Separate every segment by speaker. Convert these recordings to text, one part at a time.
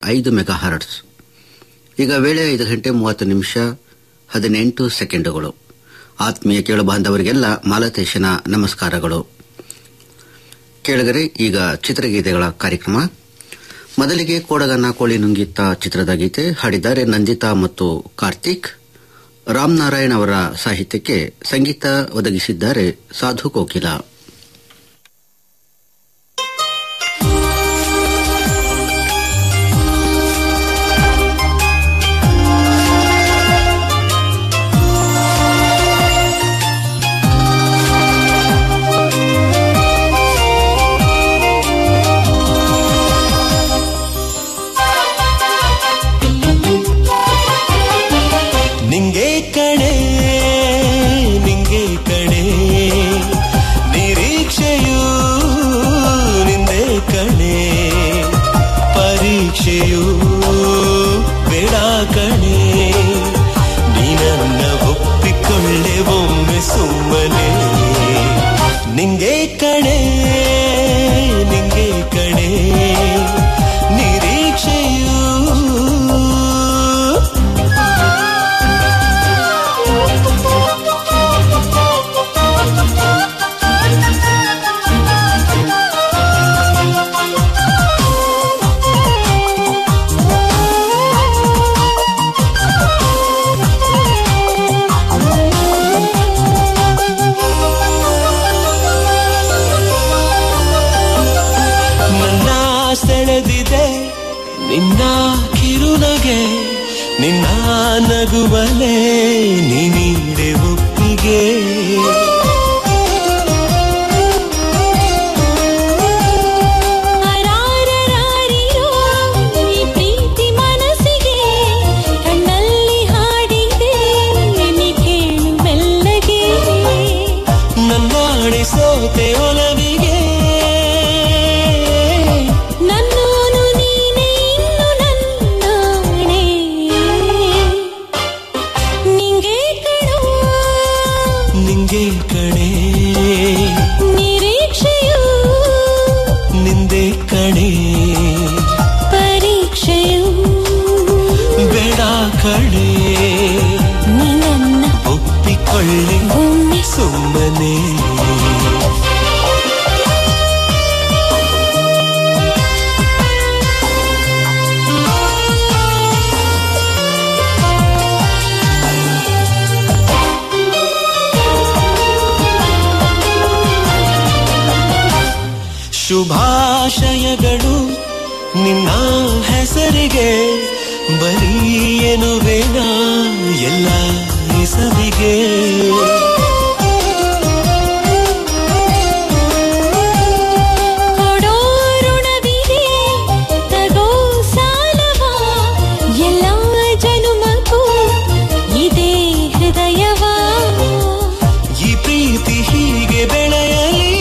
Speaker 1: ಐದು mega hertz ಈಗ ವೇಳೆ ಐದು ಗಂಟೆ ಮೂವತ್ತು ನಿಮಿಷ ಹದಿನೆಂಟು ಸೆಕೆಂಡುಗಳು ಆತ್ಮೀಯ ಕೇಳು ಬಾಂಧವರಿಗೆಲ್ಲ ಮಾಲತೇಶನ ನಮಸ್ಕಾರಗಳು ಕೇಳಿದರೆ ಈಗ ಚಿತ್ರಗೀತೆಗಳ ಕಾರ್ಯಕ್ರಮ ಮೊದಲಿಗೆ ಕೋಡಗನ ಕೋಳಿ ನುಂಗಿತ್ತ ಚಿತ್ರದ ಗೀತೆ ಹಾಡಿದ್ದಾರೆ ನಂದಿತಾ ಮತ್ತು ಕಾರ್ತಿಕ್ ರಾಮನಾರಾಯಣ್ ಅವರ ಸಾಹಿತ್ಯಕ್ಕೆ ಸಂಗೀತ ಒದಗಿಸಿದ್ದಾರೆ ಸಾಧು ಕೋಕಿಲ
Speaker 2: ನಿಂಗೆ ಕಣೆ ನಿಂಗೆ ಕಣೆ ನಿರೀಕ್ಷೆಯೂ ನಿಂದೆ ಕಣೆ ಪರೀಕ್ಷೆಯೂ ಬೇಡ ಕಣೆ ನೀನನ್ನ ಒಪ್ಪಿಕೊಳ್ಳೆ ಒಮ್ಮೆ ಸುಮ್ಮನೆ ನಿಂಗೆ ಕಣೆ ನಿಂಗೆ ಕಣೆ ನಿರೀಕ್ಷೆಯೂ ನನ್ನ ಸೆಳೆದಿದೆ ನಿನ್ನ ಕಿರುನಗೆ ನಿನ್ನ ನಗುವಲೆ ನೀನೀಡೆ ಒಪ್ಪಿಗೆ
Speaker 3: ಅರಾರರಾರಿರೋ ಈ ಪ್ರೀತಿ ಮನಸ್ಸಿಗೆ ಕಣ್ಣಲ್ಲಿ ಹಾಡಿದೆ ನೀ ಕೇಳು ಮೆಲ್ಲಗೆ
Speaker 2: ನನ್ನಾಡಿ ಸೋತೆ ಒಲವಿಗೆ
Speaker 3: ನನ್ನೋನು ನೀನೇ ಇನ್ನು ನನ್ನಾಣೆ ನಿಂಗೆ ಕಣೋ
Speaker 2: ನಿಂಗೆ ಕಣೆ
Speaker 3: ನಿರೀಕ್ಷೆಯು
Speaker 2: ನಿಂದೆ ಕಣೆ
Speaker 3: ಪರೀಕ್ಷೆಯು
Speaker 2: ಬೇಡ ಕಣೆ
Speaker 3: ನೀ ನನ್ನ
Speaker 2: ಒಪ್ಪಿಕೊಳ್ಳಿ
Speaker 3: ಒಮ್ಮೆ
Speaker 2: ಸುಮ್ಮನೆ ಶುಭಾಶಯಗಳು ನಿನ್ನ ಹೆಸರಿಗೆ ಬರೀ ಎನ್ನುವೇನ ಎಲ್ಲ ಹೆಸರಿಗೆ
Speaker 3: ಕೊಡೋ ಋಣವಿದೆ ತಗೋ ಸಾಲವ ಎಲ್ಲ ಜನುಮಕ್ಕೂ ಇದೇ ಹೃದಯವ
Speaker 2: ಈ ಪ್ರೀತಿ ಹೀಗೆ ಬೆಳೆಯಲಿ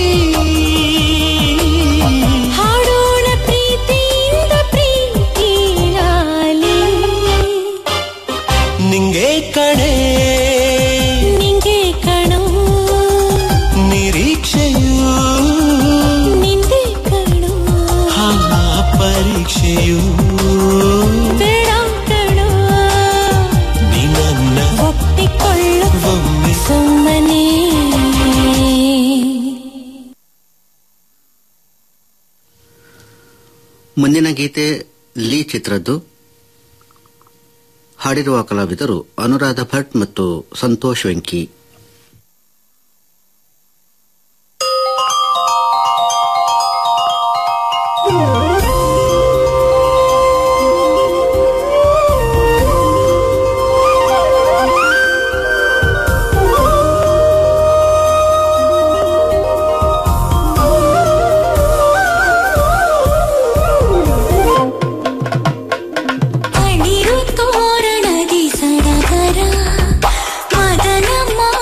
Speaker 3: ಹಾಡೋಣ ಪ್ರೀತಿಯಿಂದ ಪ್ರೀತಿಯಾಲಿ
Speaker 2: ನಿಂಗೆ ಕಣೆ
Speaker 3: ನಿಂಗೆ ಕಣೋ
Speaker 2: ನಿರೀಕ್ಷೆಯು
Speaker 3: ನಿಂದೆ ಕಣೋ
Speaker 2: ಹಾ ಪರೀಕ್ಷೆಯು
Speaker 3: ಬೇಡ ಕಣೋ
Speaker 2: ನೀ ನನ್ನ
Speaker 3: ಒಪ್ಪಿಕೊಳ್ಳು
Speaker 2: ಒಮ್ಮೆ
Speaker 3: ಸುಮ್ಮನೆ
Speaker 1: ಮುಂದಿನ ಗೀತೆ ಲೀ ಚಿತ್ರದ್ದು ಹಾಡಿರುವ ಕಲಾವಿದರು ಅನುರಾಧ ಭಟ್ ಮತ್ತು ಸಂತೋಷ್ ವೆಂಕಿ
Speaker 3: ಅಳಿರು ತೋರಣದಿ ಸಡಗರ ಮದನ ಮಾ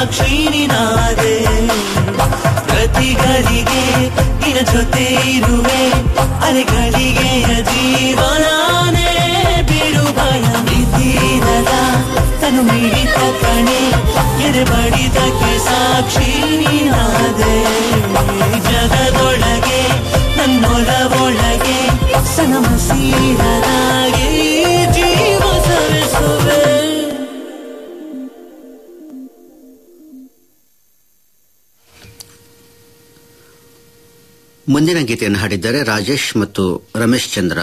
Speaker 2: ಸಾಕ್ಷಿ ನೀನಾದೆ ಪ್ರತಿಗಳಿಗೆ ನಿನ್ನ ಜೊತೆ ಇರುವೆ ಅಲೆಗಳಿಗೆಯ ಜೀವನಾನೇ ಬಿಡು ಭಯ ಬಿದ್ದೀರದ ತನು ಮಿಡಿತ ಕಣೆ ಎರೆ ಬಡಿದಕ್ಕೆ ಸಾಕ್ಷಿ ನೀನಾದೆ ಜಗದೊಳಗೆ ನನ್ನೊಲವೊಳಗೆ ಸನಮಸೀರದಾಗಿ ಜೀವ ಸವಿಸುವೆ
Speaker 1: ಮುಂದಿನ ಗೀತೆಯನ್ನು ಹಾಡಿದ್ದಾರೆ ರಾಜೇಶ್ ಮತ್ತು ರಮೇಶ್ ಚಂದ್ರ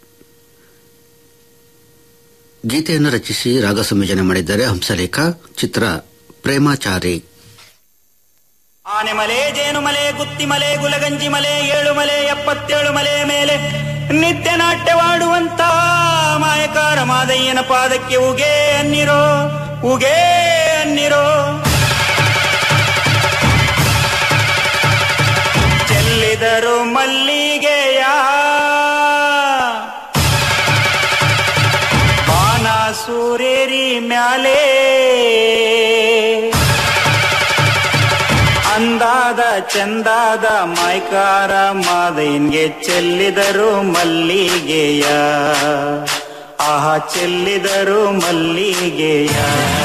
Speaker 1: ಗೀತೆಯನ್ನು ರಚಿಸಿ ರಾಗ ಸಂಯೋಜನೆ ಮಾಡಿದ್ದಾರೆ ಹಂಸಲೇಖ ಚಿತ್ರ ಪ್ರೇಮಾಚಾರಿ
Speaker 4: ಆನೆ ಮಲೆ ಜೇನು ಮಲೆ ಗುತ್ತಿ ಮಲೆ ಗುಲಗಂಜಿ ಮಲೆ ಏಳು ಮಲೆ ಎಪ್ಪತ್ತೇಳು ಮಲೆ ಮೇಲೆ ನಿತ್ಯ ನಾಟ್ಯವಾಡುವಂತ ಮಾಯಕಾರ ಮಾದಯ್ಯನ ಪಾದಕ್ಕೆ ಉಗೇ ಅನ್ನಿರೋ ಉಗೇ ಅನ್ನಿರೋ ಚೆಲ್ಲಿದರು ಮಲ್ಲಿಗೆಯ ಬಾನ ಸೂರೇರಿ ಮ್ಯಾಲೆ ಅಂದಾದ ಚಂದಾದ ಮೈಕಾರ ಮಾದೈನ್ಗೆ ಚೆಲ್ಲಿದರು ಮಲ್ಲಿಗೆಯ ಆಹಾ ಚೆಲ್ಲಿದರು ಮಲ್ಲಿಗೆಯ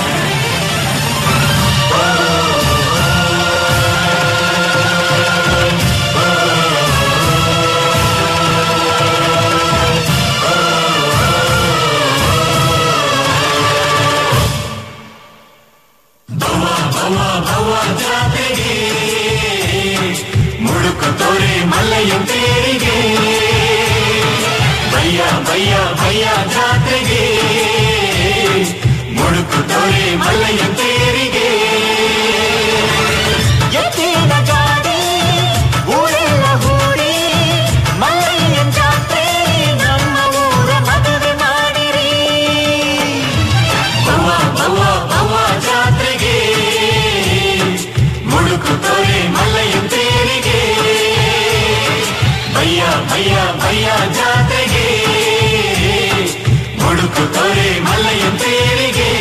Speaker 2: ಮುಡುಕು ತೋರೆ ಮಲ್ಲಯ್ಯಂತೇರಿಗೆ ಭಯ್ಯ ಭಯ್ಯ ಭಯ್ಯ ಜಾತ್ರೆಗೆ ಮುಡುಕು ತೋರೆ ಮಲ್ಲಯ್ಯಂತೇರಿಗೆ
Speaker 4: ಎತ್ತಿನ ಗಾಡಿ ಊರೆಲ್ಲ ಹೂಡಿ ಮಲ್ಲಯ್ಯನ್ ಜಾತ್ರೆ ನಮ್ಮ ಊರ ಮದುವೆ ಮಾಡಿರಿ
Speaker 2: ಭವ ಭವ ಭವ ಜಾತ್ರೆಗೆ ಮುಡುಕು ತೋರೆ ಮಲ್ಲಯ್ಯಂತೇರಿಗೆ ಭಯ್ಯ ಭಯ್ಯ ಭಯ್ಯ ಜಾತ್ರೆಗೆ ಮುಡುಕು ತೋರೆ ಮಲ್ಲಯ್ಯಂತೇರಿಗೆ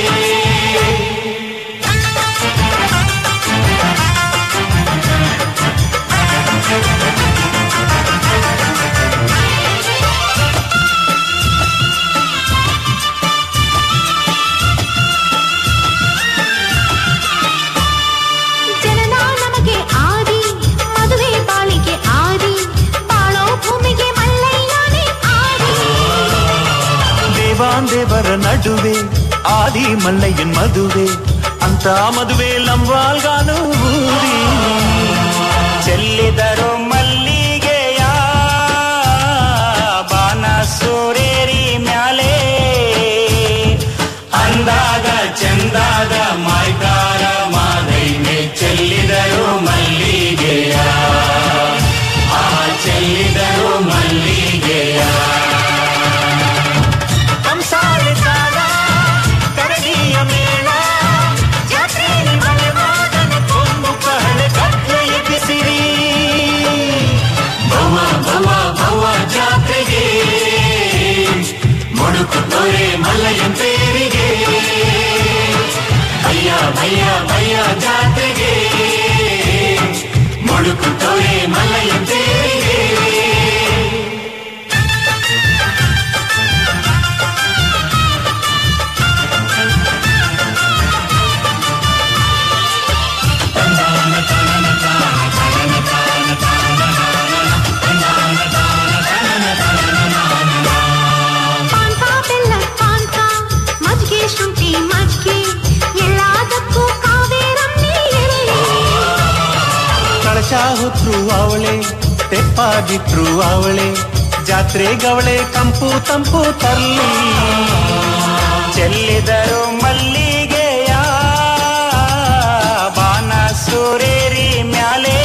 Speaker 3: ಜನನ ನಮಗೆ ಆದಿ ಮದುವೆ ಬಾಳಿಗೆ ಆದಿ ಬಾಳೋ ಭೂಮಿಗೆ ಮಲ್ಲಯ್ಯನೇ ಆದಿ
Speaker 4: ದೇವಾಂದೇವರ ನಡುವೆ ಆದಿ ಮಲ್ಲಯ್ಯನ್ ಮದುವೆ ಅಂತ ಮದುವೆ ಲಂಬಾಲ್ಗಾನು ಊರಿ ಚೆಲ್ಲಿದರು ಮಲ್ಲಿಗೆಯ ಬಾನ ಸೂರೇರಿ ಮ್ಯಾಲೆ
Speaker 2: ಅಂದಾದ ಚಂದಾದ ಮಾಯ್ಕಾರ ಮಾದೈನೆ ಚೆಲ್ಲಿದರು ಮಲ್ಲಿಗೆಯ ಆ ಚೆಲ್ಲಿದರು ಮಲ್ಲಿಗೆಯ
Speaker 4: ಕಂಸಾಳೆ ತಾಳ ಕರಡಿಯ ಮೇಳ ಜಾತ್ರೆಯಲ್ಲಿ ಮಲೆವಾದನ ಕೊಂಬು ಕಹಳೆ ಕತ್ಲೆ ಎಬ್ಬಿಸಿರಿ
Speaker 2: ಭವ ಭವ ಭವ ಜಾತ್ರೆಗೆ ಮುಡುಕು ತೋರೆ ಮಲ್ಲಯ್ಯಂತೇರಿಗೆ ಭಯ್ಯ ಭಯ್ಯ ಭಯ್ಯ ಜಾತ್ರೆಗೆ ಮುಡುಕು ತೋರೆ ಮಲ್ಲಯ್ಯಂತೇರಿಗೆ
Speaker 3: ಪಾನ್ಕ ಬೆಲ್ಲ ಪಾನ್ಕ ಮಜ್ಗೆ ಶುಂಠಿ ಮಜ್ಗೆ ಎಲ್ಲದಕ್ಕೂ ಕಾವೇರಮ್ಮಿ ಇರಲಿ
Speaker 4: ಕಳಶ ಹೊತ್ರು ಅವಳೆ ತೆಪ್ಪಾಗಿಟ್ರು ಅವಳೆ ಜಾತ್ರೆ ಗವಳೆ ಕಂಪು ತಂಪು ತರ್ಲಿ ಚೆಲ್ಲಿದರು ಮಲ್ಲಿಗೆಯ ಬಾನ ಸೂರೇರಿ ಮ್ಯಾಲೆ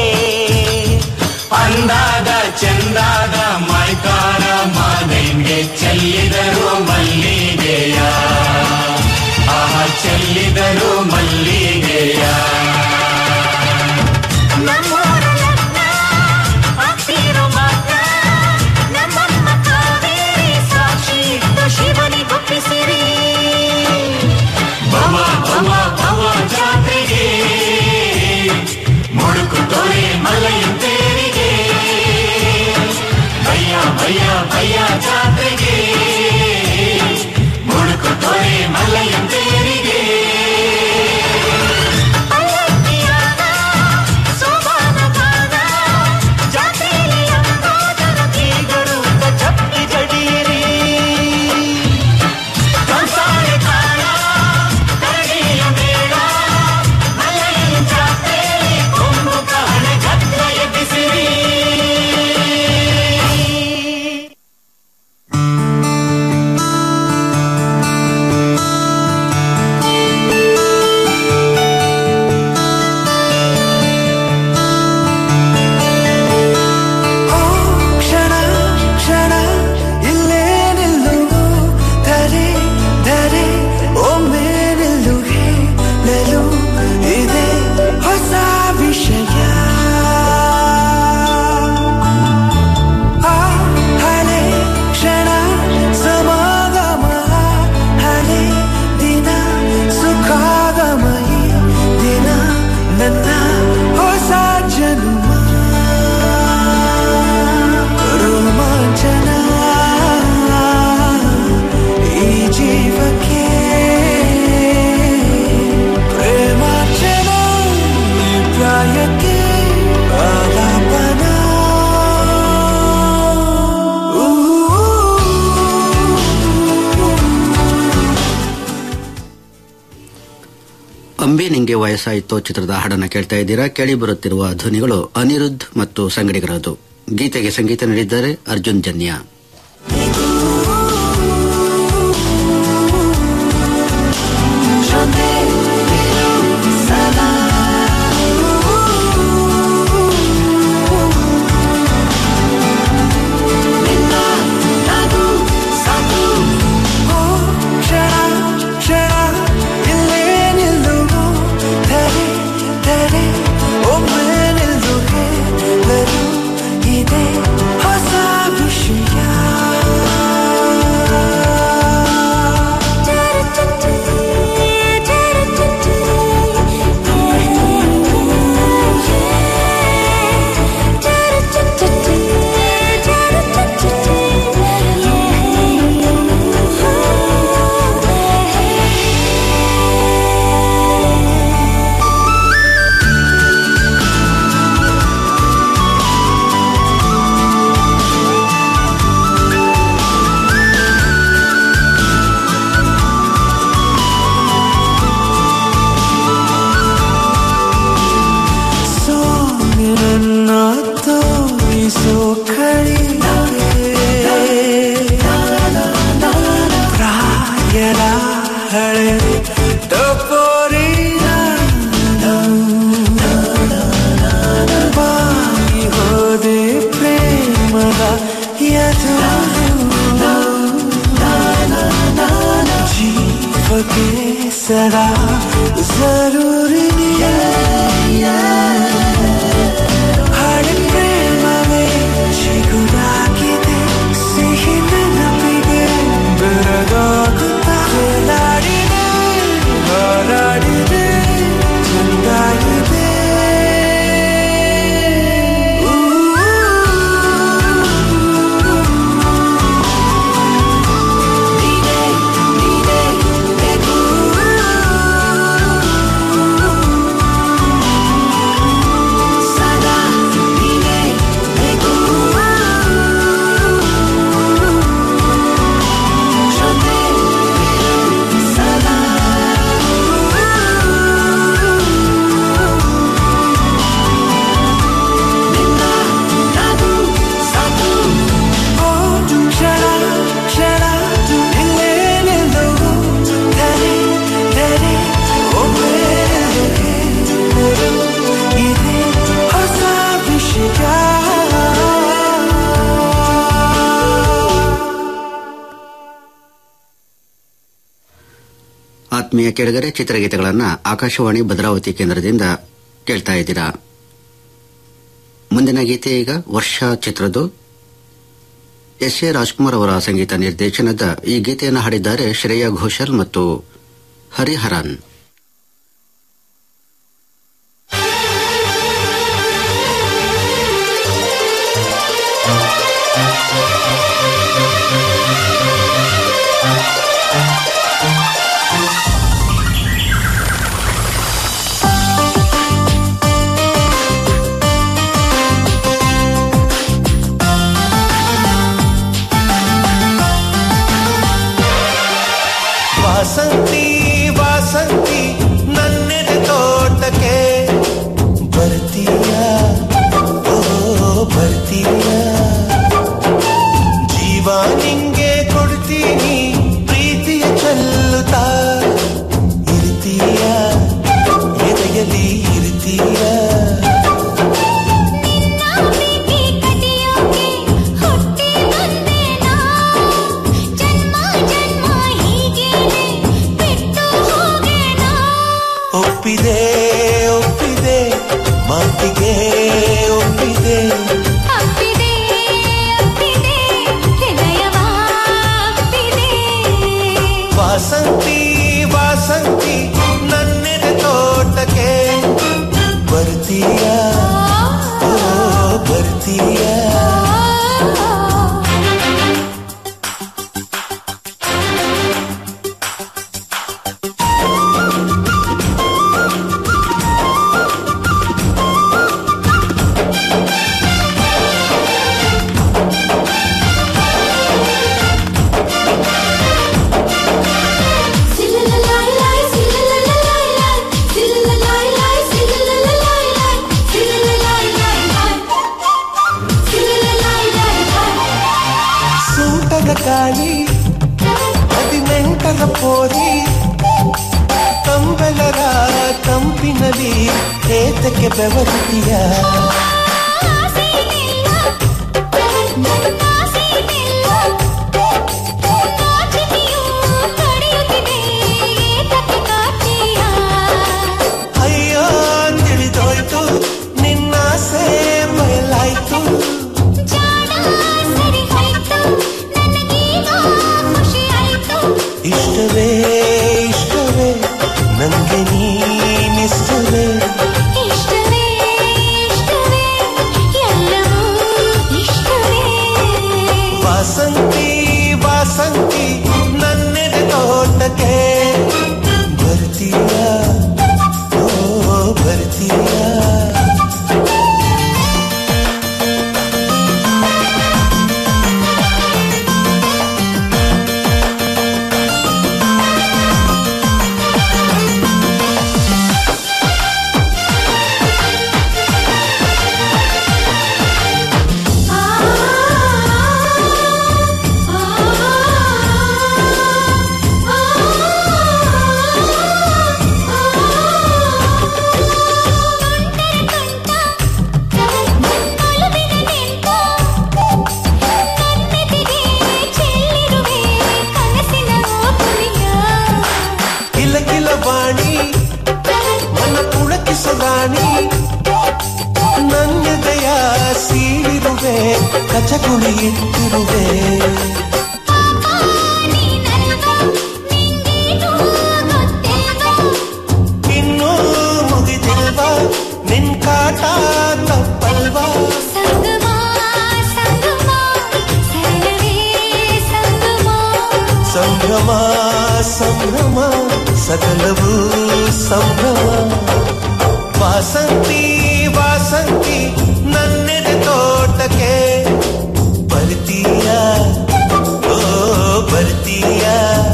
Speaker 2: ಅಂದಾದ ಚಂದಾದ ಮಾಯ್ಕಾರ ಮಾದೈನ್ಗೆ ಚೆಲ್ಲಿದರು ಮಲ್ಲಿಗೆಯ ಆ ಚೆಲ್ಲಿದರು ಮಲ್ಲಿಗೆಯ
Speaker 3: ನಮ್ಮೂರ ಲಗ್ನ ಆಗ್ತಿರೋ ಮಾತ್ರ ನಮ್ಮಮ್ಮ ಕಾವೇರಿ ಸಾಕ್ಷಿ ಇಟ್ಟು ಶಿವನಿಗೊಪ್ಪಿಸಿರಿ
Speaker 5: ಹಾಡಕ್ಕೆ ಆಲಾಪನ
Speaker 1: ಅಂಬಿ ನಿಂಗೆ ವಯಸ್ಸಾಯಿತೋ ಚಿತ್ರದ ಹಾಡನ್ನು ಕೇಳ್ತಾ ಇದ್ದೀರಾ ಕೇಳಿ ಬರುತ್ತಿರುವ ಧ್ವನಿಗಳು ಅನಿರುದ್ಧ್ ಮತ್ತು ಸಂಗಡಿಗರದು ಗೀತೆಗೆ ಸಂಗೀತ ನೀಡಿದ್ದಾರೆ ಅರ್ಜುನ್ ಜನ್ಯ
Speaker 5: ಕ್ಷಣ ಕ್ಷಣ ಇಲ್ಲೇ ನಿಲ್ಲುವು ಧರೆ ಧರೆ ಒಮ್ಮೆ ನಿಲ್ಲು ಹೇಳಲು ಇದೆ ಹೊಸ ವಿಷಯ ಸೋನಿರನ್ನ ತೋರಿಸೋ ಕಳಿಗೆ ಪ್ರಾಯರ ಹಳೆ ಟಪೋರಿನ ಬಾಗಿ ಹೋದೆ ಪ್ರೇಮದ ಎದುರು ಜೀವಕ್ಕೆ ಸದಾ ಜರೂರಿ ಹಾಡಿ ಪ್ರೇಮವೇ ಚಿಗುರಾಗಿದೆ ಸಿಹಿ ನೆನಪಿಗೆ ಬೆರಗಾಗುತ್ತಾ ನಾಡಿದೆ ಹಾರಾಡಿದೆ ಚೆಂದಾಗಿದೆ ಕ್ಷಣ ಕ್ಷಣ ಇಲ್ಲೇ ನಿಲ್ಲುವು ಧರೆ ಧರೆ ಒಮ್ಮೆ ಇದೆ ಹೊಸ ವಿಷಯ
Speaker 1: ಆತ್ಮೀಯ ಕೆಳಗರೆ ಚಿತ್ರಗೀತೆಗಳನ್ನು ಆಕಾಶವಾಣಿ ಭದ್ರಾವತಿ ಕೇಂದ್ರದಿಂದ ಕೇಳ್ತಾ ಇದ್ದೀರಾ ಮುಂದಿನ ಗೀತೆ ಈಗ ವರ್ಷ ಚಿತ್ರದ್ದು ಎಸ್ ಎ ರಾಜ್ಕುಮಾರ್ ಅವರ ಸಂಗೀತ ನಿರ್ದೇಶನದ ಈ ಗೀತೆಯನ್ನು ಹಾಡಿದ್ದಾರೆ ಶ್ರೇಯಾ ಘೋಷಾಲ್ ಮತ್ತು ಹರಿಹರನ್
Speaker 5: ವಾಸಂತಿ ವಾಸಂತಿ ನನ್ನೆದೆ ತೋಟಕ್ಕೆ ಬರ್ತೀಯ ಓ ಬರ್ತೀಯ ಜೀವ ನಿಂಗೆ ಕೊಡ್ತೀನಿ ಪ್ರೀತಿಯ ಚೆಲ್ಲುತ್ತಾ ಇರ್ತೀಯ ಎದೆಯಲ್ಲಿ ಇರ್ತೀಯ ಒಪ್ಪಿದೆ ಒಪ್ಪಿದೆ ಮಾತಿಗೆ ಒಪ್ಪಿದೆ ವಾಸಂತಿ ವಾಸಂತಿ ನನ್ನೆದೆ ತೋಟಕ್ಕೆ ಬರ್ತೀಯ ಓ ಬರ್ತೀಯ
Speaker 3: ಆ
Speaker 5: ತಂಪಿನಲ್ಲಿ ಏತಕ್ಕೆ ಬೆವರುತ್ತೀಯ ಅಯ್ಯೋ ತಿಳಿದೋಯ್ತು ನಿನ್ನಾಸೆ ಬಯಲಾಯ್ತು ಇಷ್ಟವೇ ಇಷ್ಟವೇ ನಂಗೆ ನೀನಿಷ್ಟವೇ ವಾಸಂತಿ ವಾಸಂತಿ ನನ್ನೆದೆ ತೋಟಕ್ಕೆ ಬರ್ತೀಯ ಓ ಬರ್ತೀಯ ಕಿಲ ಕಿಲ ಬಾಣಿ ನನ್ನ ಪುಳಕಿಸದಾಣಿ ನನ್ನೆದೆಯ ಸೀಳಿರುವೆ ಕಚಗುಳಿ ಇಟ್ಟಿರುವೆ ಇನ್ನೂ ಮುಗಿದಿಲ್ವಾ ನಿನ್ ಕಾಟ ತಪ್ಪಲ್ವಾ ಸಂಭ್ರಮ ಸಂಭ್ರಮ ಸಕಲವೂ ಸಂಭ್ರಮ ವಾಸಂತಿ ವಾಸಂತಿ ನನ್ನೆದೆ ತೋಟಕ್ಕೆ ಬರ್ತೀಯ ಓ ಬರ್ತೀಯ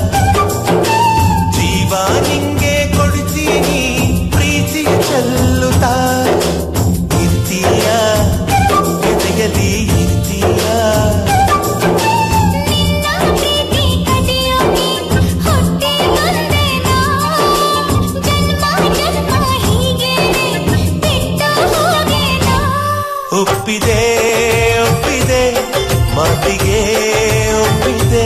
Speaker 5: ಜೀವ ನಿಂಗೆ ಕೊಡ್ತೀನಿ ಪ್ರೀತಿ ಚೆಲ್ಲುತ್ತಾ ಇರ್ತೀಯ ಜೊತೆಯಲ್ಲಿ ಇರ್ತೀಯ ಒಪ್ಪಿದೆ ಒಪ್ಪಿದೆ ಮಾತಿಗೆ ಒಪ್ಪಿದೆ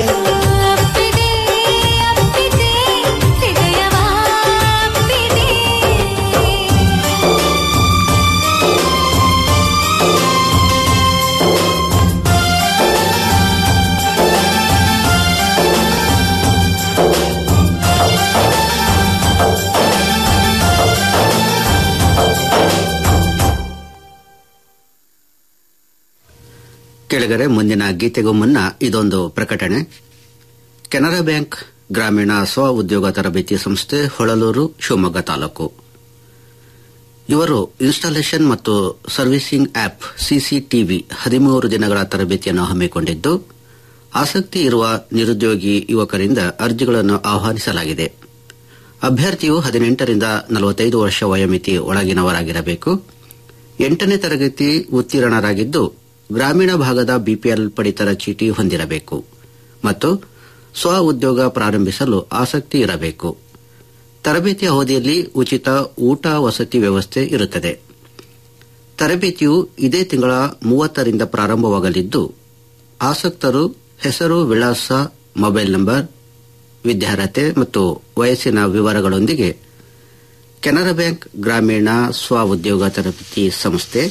Speaker 1: ಕೆಳಗರೆ ಮುಂದಿನ ಗೀತೆಗೂ ಮುನ್ನ ಇದೊಂದು ಪ್ರಕಟಣೆ ಕೆನರಾ ಬ್ಯಾಂಕ್ ಗ್ರಾಮೀಣ ಸ್ವ ಉದ್ಯೋಗ ತರಬೇತಿ ಸಂಸ್ಥೆ ಹೊಳಲೂರು ಶಿವಮೊಗ್ಗ ತಾಲೂಕು ಇವರು ಇನ್ಸ್ಟಾಲೇಷನ್ ಮತ್ತು ಸರ್ವಿಸಿಂಗ್ ಆಪ್ ಸಿಸಿಟಿವಿ ಹದಿಮೂರು ದಿನಗಳ ತರಬೇತಿಯನ್ನು ಹಮ್ಮಿಕೊಂಡಿದ್ದು ಆಸಕ್ತಿ ಇರುವ ನಿರುದ್ಯೋಗಿ ಯುವಕರಿಂದ ಅರ್ಜಿಗಳನ್ನು ಆಹ್ವಾನಿಸಲಾಗಿದೆ ಅಭ್ಯರ್ಥಿಯು ಹದಿನೆಂಟರಿಂದ ನಲವತ್ತೈದು ವರ್ಷ ವಯೋಮಿತಿ ಒಳಗಿನವರಾಗಿರಬೇಕು ಎಂಟನೇ ತರಗತಿ ಉತ್ತೀರ್ಣರಾಗಿದ್ದು ಗ್ರಾಮೀಣ ಭಾಗದ ಬಿಪಿಎಲ್ ಪಡಿತರ ಚೀಟಿ ಹೊಂದಿರಬೇಕು ಮತ್ತು ಸ್ವ ಉದ್ಯೋಗ ಪ್ರಾರಂಭಿಸಲು ಆಸಕ್ತಿ ಇರಬೇಕು ತರಬೇತಿ ಅವಧಿಯಲ್ಲಿ ಉಚಿತ ಊಟ ವಸತಿ ವ್ಯವಸ್ಥೆ ಇರುತ್ತದೆ ತರಬೇತಿಯು ಇದೇ ತಿಂಗಳ ಮೂವತ್ತರಿಂದ ಪ್ರಾರಂಭವಾಗಲಿದ್ದು ಆಸಕ್ತರು ಹೆಸರು ವಿಳಾಸ ಮೊಬೈಲ್ ನಂಬರ್ ವಿದ್ಯಾರ್ಹತೆ ಮತ್ತು ವಯಸ್ಸಿನ ವಿವರಗಳೊಂದಿಗೆ ಕೆನರಾ ಬ್ಯಾಂಕ್ ಗ್ರಾಮೀಣ ಸ್ವ ಉದ್ಯೋಗ ತರಬೇತಿ ಸಂಸ್ಥೆ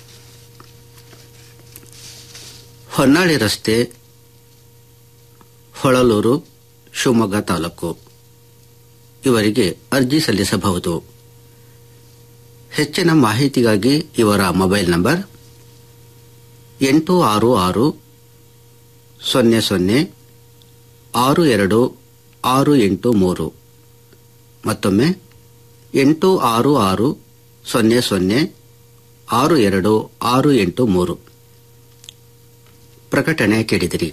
Speaker 1: ಹೊನ್ನಾಳಿ ರಸ್ತೆ ಹೊಳಲೂರು ಶಿವಮೊಗ್ಗ ತಾಲೂಕು ಇವರಿಗೆ ಅರ್ಜಿ ಸಲ್ಲಿಸಬಹುದು ಹೆಚ್ಚಿನ ಮಾಹಿತಿಗಾಗಿ ಇವರ ಮೊಬೈಲ್ ನಂಬರ್ ಎಂಟು ಆರು ಆರು ಸೊನ್ನೆ ಸೊನ್ನೆ ಆರು ಎರಡು ಆರು ಎಂಟು ಮೂರು ಮತ್ತೊಮ್ಮೆ ಎಂಟು ಆರು ಆರು ಸೊನ್ನೆ ಸೊನ್ನೆ ಆರು ಎರಡು ಆರು ಎಂಟು ಮೂರು ಪ್ರಕಟಣೆ ಕೇಳಿದಿರಿ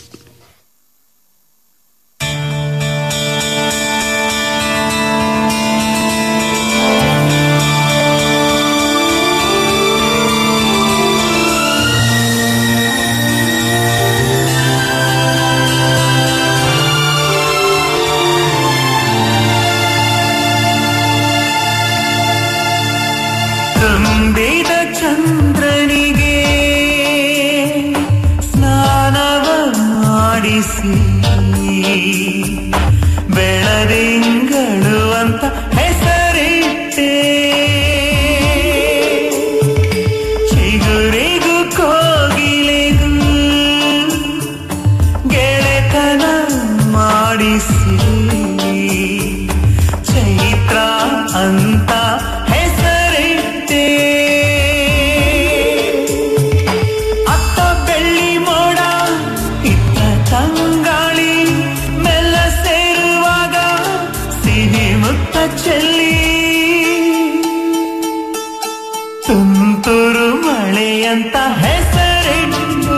Speaker 5: ತುಂತುರು ಮಳೆಯಂತ ಹೆಸರಿಟ್ಟು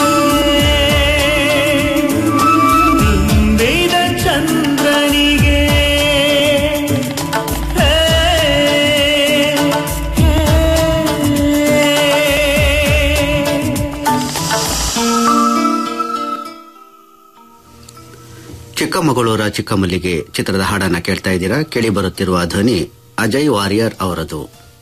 Speaker 5: ತುಂಬಿದ ಚಂದ್ರನಿಗೆ ಹೇ, ಹೇ.
Speaker 1: ಚಿಕ್ಕಮಗಳೂರ ಚಿಕ್ಕಮಲ್ಲಿಗೆ ಚಿತ್ರದ ಹಾಡನ್ನ ಕೇಳ್ತಾ ಇದ್ದೀರಾ ಕೇಳಿ ಬರುತ್ತಿರುವ ಧ್ವನಿ ಅಜಯ್ ವಾರಿಯರ್ ಅವರದು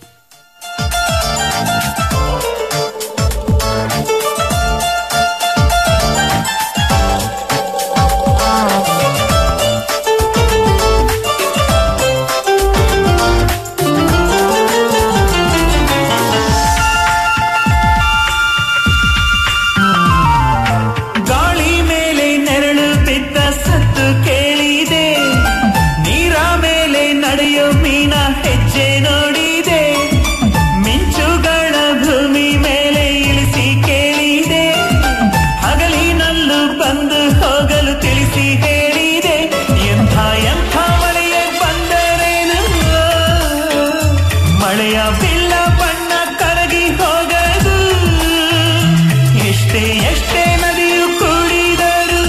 Speaker 5: ಗಾಳಿ ಮೇಲೆ ನೆರಳು ಬಿದ್ದ ಸತ್ತು ಕೇಳಿದೆ ನೀರ ಮೇಲೆ ನಡೆಯೋ ಮೀನ ಹೆಜ್ಜೆ ನೋಡಿದೆ ಮಿಂಚುಗಳ ಭೂಮಿ ಮೇಲೆ ಇಳಿಸಿ ಕೇಳಿದೆ ಹಗಲಿನಲ್ಲೂ ಬಂದು ಹೋಗಲು ತಿಳಿಸಿ ಹೇಳಿದೆ ಎಂಥ ಎಂಥ ಮಳೆಯ ಬಂದರೇನು ಮಳೆಯ ಬಿಲ್ಲ ಬಣ್ಣ ಕರಗಿ ಹೋಗದು ಎಷ್ಟೇ ಎಷ್ಟೇ ನದಿಯು ಕೂಡಿದರು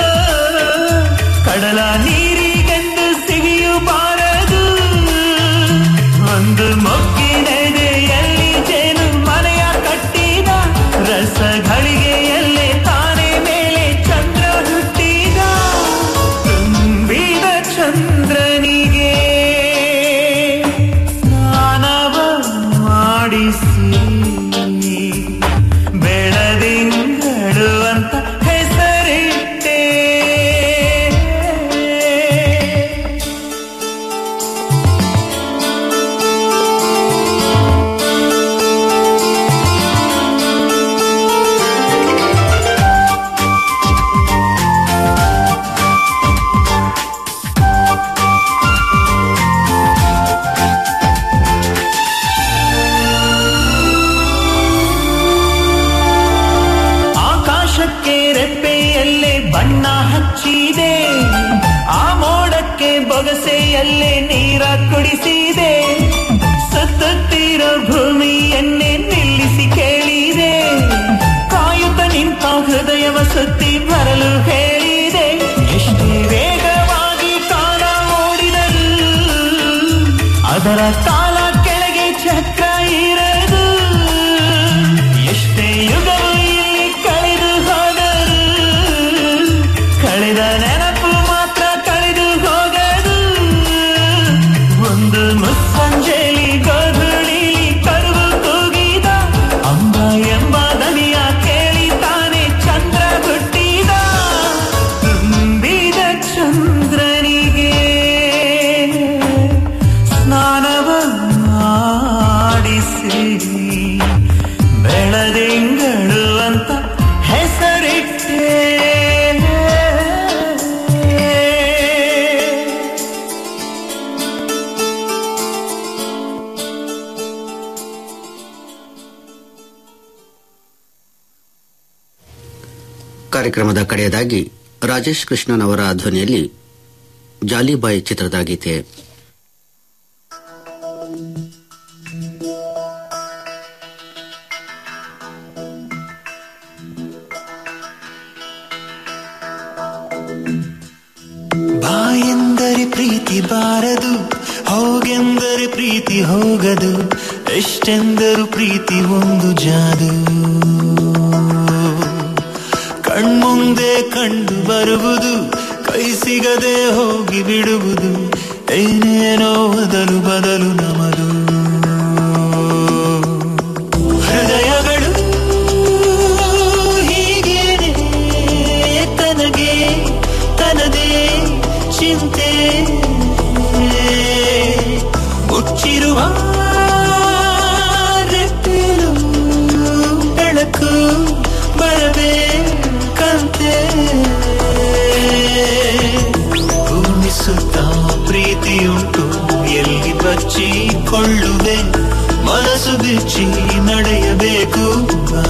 Speaker 5: ಕಡಲ ನೀರಿಗೆಂದು ಸಿಗಿಯು ಬಾರದು ಒಂದು ಮೊಗ್ಗಿನೆದೆಯಲ್ಲಿ ಜೇನು ಮನೆಯ ಕಟ್ಟಿದ ರಸಗಳಿಗೆಯಲ್ಲೇ ತಾನೇ ಮೇಲೆ ಚಂದ್ರ ಹುಟ್ಟಿದ ತುಂಬಿದ ಚಂದ್ರನಿಗೆ ಸ್ನಾನವ ಮಾಡಿಸಿ ಬೆಳದಿಂಗಳು ಅಂತ ಹೆಸರಿಟ್ಟೆ ಆಕಾಶಕ್ಕೆ ರೆಪ್ಪೆಯಲ್ಲೇ ಬಣ್ಣ ಹಚ್ಚಿದೆ ಆ ಮೋಡಕ್ಕೆ ಬೊಗಸೆಯಲ್ಲೇ ನೀರ ಕುಡಿಸಿದೆ ಸುತ್ತುತ್ತಿರೋ ಭೂಮಿಯನ್ನೇ ನಿಲ್ಲಿಸಿ ಕೇಳಿದೆ ಕಾಯುತ್ತ ನಿಂತ ಹೃದಯವ ಸುತ್ತಿ ಬರಲು ಹೇಳಿದೆ ಎಷ್ಟೇ ವೇಗವಾಗಿ ಕಾಲ ಓಡಿದರು ಅದರ ಕಾಲ ಕೆಳಗೆ ಚಕ್ರ ಇರದು ಎಷ್ಟೇ ಯುಗವು ಇಲ್ಲಿ ಕಳೆದು ಹೋದರು ಕಳೆದ ನೆನಪು ಮಾತ್ರ ಕಳೆದು ಹೋಗದು ಒಂದು ಮುಸ್ಸಂಜೆಲಿ ಗೋಧುಳಿ ಕರುವು ಕೂಗಿದ ಅಂಬ ಎಂಬ ದನಿಯ ಕೇಳಿ ತಾನೆ ಚಂದ್ರ ಹುಟ್ಟಿದ ತುಂಬಿದ ಚಂದ್ರನಿಗೆ ಸ್ನಾನವ ಮಾಡಿಸಿ ಬೆಳದಿಂಗಳು ಅಂತ ಹೆಸರಿಟ್ಟೆ
Speaker 1: ಕಾರ್ಯಕ್ರಮದ ಕಡೆಯದಾಗಿ ರಾಜೇಶ್ ಕೃಷ್ಣನ್ ಅವರ ಧ್ವನಿಯಲ್ಲಿ ಜಾಲಿಬಾಯ್ ಚಿತ್ರದ ಗೀತೆ
Speaker 5: ಬಾಯೆಂದರೆ ಪ್ರೀತಿ ಬಾರದು ಹೋಗೆಂದರೆ ಪ್ರೀತಿ ಹೋಗದು ಎಷ್ಟೆಂದರು ಪ್ರೀತಿ ಒಂದು ಜಾದು ಕಣ್ಮುಂದೆ ಕಂಡು ಬರುವುದು ಕೈ ಸಿಗದೆ ಹೋಗಿ ಬಿಡುವುದು ಏನೇನೋ ಬದಲು ಬದಲು ನಮದು ಹೃದಯಗಳು ಹೀಗೇನೆ ತನಗೆ ತನದೇ ಚಿಂತೆ ಮುಚ್ಚಿರುವ ರೆಪ್ಪೆಲು ಬೆಳಕು ಬರಬೇಕಂತೆ ಭೂಮಿ ಸುತ್ತ ಪ್ರೀತಿಯುಂಟು ಎಲ್ಲಿ ಬಚ್ಚಿಕೊಳ್ಳುವೆ ಮನಸ್ಸು ಬಿಚ್ಚಿ ನಡೆಯಬೇಕು ಬಾ.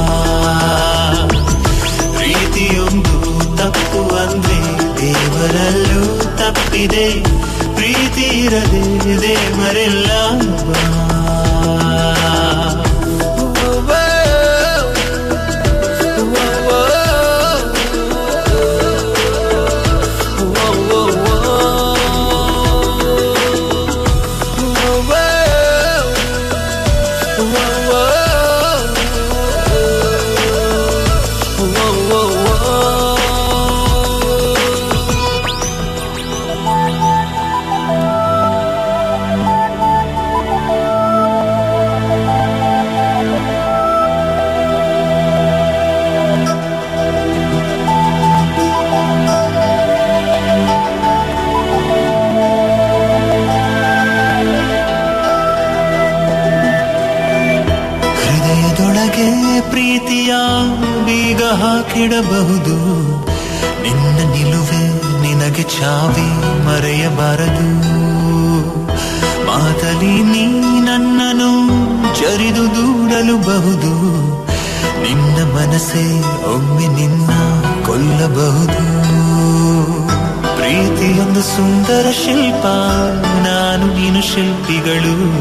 Speaker 5: ಪ್ರೀತಿಯೊಂದು ತಪ್ಪು ಅಂದ್ರೆ ದೇವರಲ್ಲೂ ತಪ್ಪಿದೆ ಪ್ರೀತಿ ಇರದೆ ದೇವರೆಲ್ಲ ಬಾ. ಹೃದಯದೊಳಗೆ ಪ್ರೀತಿಯ ಬೀಗ ಹಾಕಿಡಬಹುದು ನಿನ್ನ ನಿಲುವೆ ನಿನಗೆ ಚಾವಿ ಮರೆಯಬಾರದು ಮಾತಲಿ ನೀ ನನ್ನನ್ನು ಜರಿದು ದೂಡಲು ಬಹುದು ನಿನ್ನ ಮನಸ್ಸೇ ಒಮ್ಮೆ ನಿನ್ನ ಕೊಲ್ಲಬಹುದು ಪ್ರೀತಿಯೊಂದು ಸುಂದರ ಶಿಲ್ಪ ನಾನು ನೀನು ಶಿಲ್ಪಿಗಳು